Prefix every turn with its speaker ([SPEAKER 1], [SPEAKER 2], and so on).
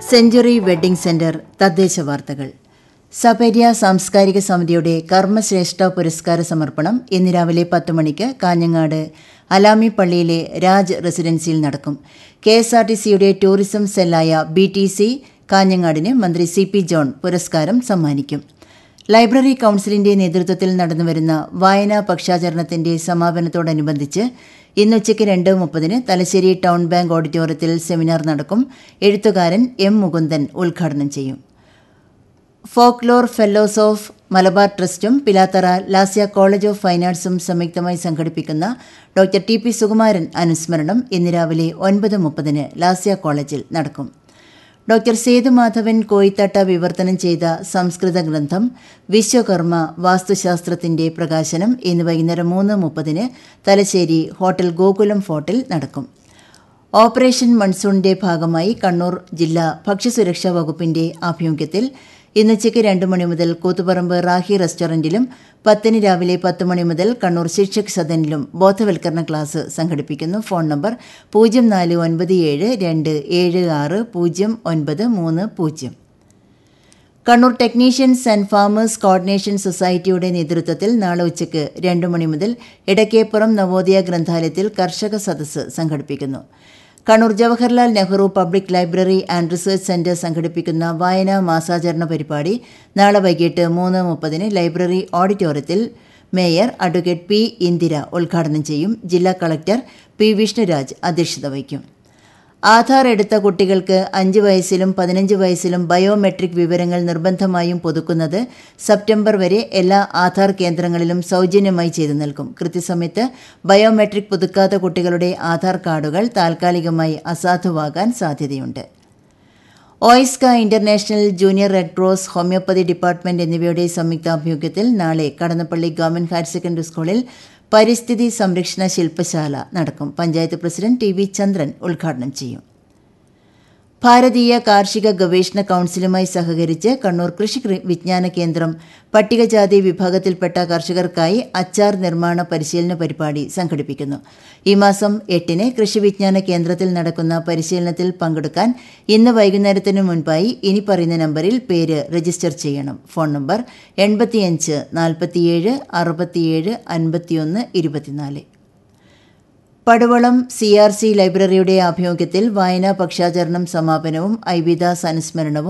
[SPEAKER 1] century wedding centre തദ്ദേശ വാർത്തകൾ സപര്യ സാംസ്കാരിക സമിതിയുടെ കർമ്മശ്രേഷ്ഠ പുരസ്കാര സമർപ്പണം ഇന്ന് രാവിലെ പത്ത് മണിക്ക് കാഞ്ഞങ്ങാട് അലാമി പള്ളിയിലെ രാജ് റെസിഡൻസിയിൽ നടക്കും കെ എസ് ആർ ടി സിയുടെ ടൂറിസം സെല്ലായ ബി ടി സി കാഞ്ഞങ്ങാടിന് മന്ത്രി സി പി ജോൺ പുരസ്കാരം സമ്മാനിക്കും ലൈബ്രറി കൌൺസിലിന്റെ നേതൃത്വത്തിൽ നടന്നുവരുന്ന വായനാ പക്ഷാചരണത്തിന്റെ സമാപനത്തോടനുബന്ധിച്ച് ഇന്ന് ഉച്ചയ്ക്ക് രണ്ട് മുപ്പതിന് തലശ്ശേരി ടൗൺ ബാങ്ക് ഓഡിറ്റോറിയത്തിൽ സെമിനാർ നടക്കും എഴുത്തുകാരൻ എം മുകുന്ദൻ ഉദ്ഘാടനം ചെയ്യും ഫോക്ലോർ ഫെല്ലോസ് ഓഫ് മലബാർ ട്രസ്റ്റും Pilathara Lasya college of fine ആർട്സും സംയുക്തമായി സംഘടിപ്പിക്കുന്ന ഡോക്ടർ ടി പി സുകുമാരൻ അനുസ്മരണം ഇന്ന് രാവിലെ ഒൻപത് മുപ്പതിന് ലാസ്യ കോളേജിൽ നടക്കും ഡോക്ടർ സേതുമാധവൻ കോയിത്തട്ട വിവർത്തനം ചെയ്ത സംസ്കൃത ഗ്രന്ഥം വിശ്വകർമ്മ വാസ്തുശാസ്ത്രത്തിന്റെ പ്രകാശനം ഇന്ന് വൈകുന്നേരം മൂന്ന് മുപ്പതിന് തലശ്ശേരി ഹോട്ടൽ ഗോകുലം ഫോർട്ടിൽ നടക്കും ഓപ്പറേഷൻ മൺസൂണിന്റെ ഭാഗമായി കണ്ണൂർ ജില്ലാ ഭക്ഷ്യസുരക്ഷാ വകുപ്പിന്റെ ആഭിമുഖ്യത്തിൽ ഇന്ന് ഉച്ചയ്ക്ക് രണ്ട് മണി മുതൽ കൂത്തുപറമ്പ് റാഹി റെസ്റ്റോറന്റിലും പത്തിന് രാവിലെ പത്ത് മണി മുതൽ കണ്ണൂർ ശിക്ഷക് സദനിലും ബോധവൽക്കരണ ക്ലാസ് സംഘടിപ്പിക്കുന്നു ഫോൺ നമ്പർ പൂജ്യം നാല് ഒൻപത് ഏഴ് രണ്ട് ഏഴ് ആറ് പൂജ്യം ഒൻപത് മൂന്ന് പൂജ്യം Kannur technicians and farmers coordination സൊസൈറ്റിയുടെ നേതൃത്വത്തിൽ നാളെ ഉച്ചയ്ക്ക് രണ്ട് മണി മുതൽ ഇടക്കേപ്പുറം നവോദയ ഗ്രന്ഥാലയത്തിൽ കർഷക സദസ്സ് സംഘടിപ്പിക്കുന്നു Kannur Jawaharlal Nehru public library and research centre സംഘടിപ്പിക്കുന്ന വായനാ മാസാചരണ പരിപാടി നാളെ വൈകിട്ട് മൂന്ന് മുപ്പതിന് ലൈബ്രറി ഓഡിറ്റോറിയത്തിൽ മേയർ അഡ്വക്കേറ്റ് പി ഇന്ദിര ഉദ്ഘാടനം ചെയ്യും ജില്ലാ കളക്ടർ പി വിഷ്ണുരാജ് അധ്യക്ഷത വഹിക്കും ആധാർ എടുത്ത കുട്ടികൾക്ക് അഞ്ച് വയസ്സിലും പതിനഞ്ച് വയസ്സിലും ബയോമെട്രിക് വിവരങ്ങൾ നിർബന്ധമായും പുതുക്കുന്നത് സെപ്റ്റംബർ വരെ എല്ലാ ആധാർ കേന്ദ്രങ്ങളിലും സൗജന്യമായി ചെയ്തു നൽകും കൃത്യസമയത്ത് ബയോമെട്രിക് പുതുക്കാത്ത കുട്ടികളുടെ ആധാർ കാർഡുകൾ താൽക്കാലികമായി അസാധുവാകാൻ സാധ്യതയുണ്ട് OISCA international junior Red Cross homoeopathy department എന്നിവയുടെ സംയുക്താഭിമുഖ്യത്തിൽ നാളെ കടന്നപ്പള്ളി ഗവൺമെന്റ് ഹയർ സെക്കൻഡറി സ്കൂളിൽ പരിസ്ഥിതി സംരക്ഷണ ശില്പശാല നടക്കും panchayat president T V Chandran ഉദ്ഘാടനം ചെയ്യും ഭാരതീയ കാർഷിക ഗവേഷണ കൌൺസിലുമായി സഹകരിച്ച് കണ്ണൂർ കൃഷി വിജ്ഞാന കേന്ദ്രം പട്ടികജാതി വിഭാഗത്തിൽപ്പെട്ട കർഷകർക്കായി അച്ചാർ നിർമ്മാണ പരിശീലന പരിപാടി സംഘടിപ്പിക്കുന്നു ഈ മാസം എട്ടിന് കൃഷി വിജ്ഞാന കേന്ദ്രത്തിൽ നടക്കുന്ന പരിശീലനത്തിൽ പങ്കെടുക്കാൻ ഇന്ന് വൈകുന്നേരത്തിനു മുൻപായി ഇനി പറയുന്ന നമ്പറിൽ പേര് രജിസ്റ്റർ ചെയ്യണം ഫോൺ നമ്പർ എൺപത്തിയഞ്ച് നാൽപ്പത്തിയേഴ് അറുപത്തിയേഴ് അൻപത്തിയൊന്ന് ഇരുപത്തിനാല് പടുവളം സി ആർ സി ലൈബ്രറിയുടെ ആഭിമുഖ്യത്തിൽ വായനാ പക്ഷാചരണം സമാപനവും ഐവിദാസ് അനുസ്മരണവും